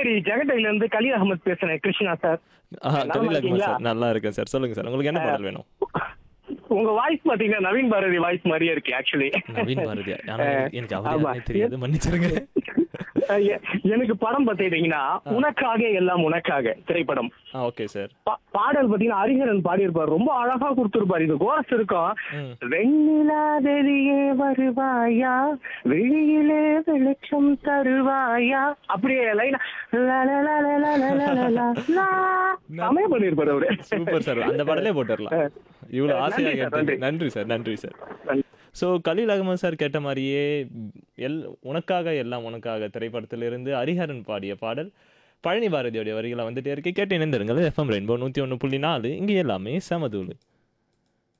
பொன்னேரி ஜெகட்டையில இருந்து கலீல் அகமது பேசுறேன் கிருஷ்ணா சார் ஆஹா, நல்லா கலீல் அகமது இருக்கீங்களா? சார் நல்லா இருக்கேன் சார் சொல்லுங்க சார் உங்களுக்கு என்ன பாடல் வேணும் உங்க வாய்ஸ் பாத்தீங்கன்னா நவீன் பாரதி வாய்ஸ் மாதிரியே இருக்கு ஆக்சுவலி நவீன் பாரதியா ஆனா எனக்கு அவர் ஆமா. யாருன்னே தெரியாது மன்னிச்சிருங்க எனக்கு படம் பாத்தீங்கன்னா உனக்காக எல்லாம் உனக்காக திரைப்படம் ஆ ஓகே சார் பா- பாடல் பாத்தீங்கன்னா ஹரிஹரன் பாடியிருப்பார் ரொம்ப அழகா கொடுத்திருப்பாரு இது கோரஸ் இருக்கும் ம். வெண்ணிலா வெளியே வருவாயா வெளியிலே வெளிச்சம் தருவாயா அப்படியே லைனா சமய பண்ணிருப்பாரு அவரு சூப்பர் சார் அந்த பாடலே போட்டுடலாம் இவ்வளவு ஆசையா நன்றி சார், கேட்டு நன்றி சார் நன்றி sir so Khaleel Ahmed sir கேட்ட மாதிரியே எல் உனக்காக எல்லாம் உனக்காக திரைப்படத்திலிருந்து ஹரிஹரன் பாடிய பாடல் பழனி பாரதியோடைய வரிகளை வந்துட்டே இருக்கு கேட்டு இணைந்திருங்கள் எஃப்எம் ரெயின்போ நூற்றி ஒன்று புள்ளி நாலு இங்கே எல்லாமே சமதூளு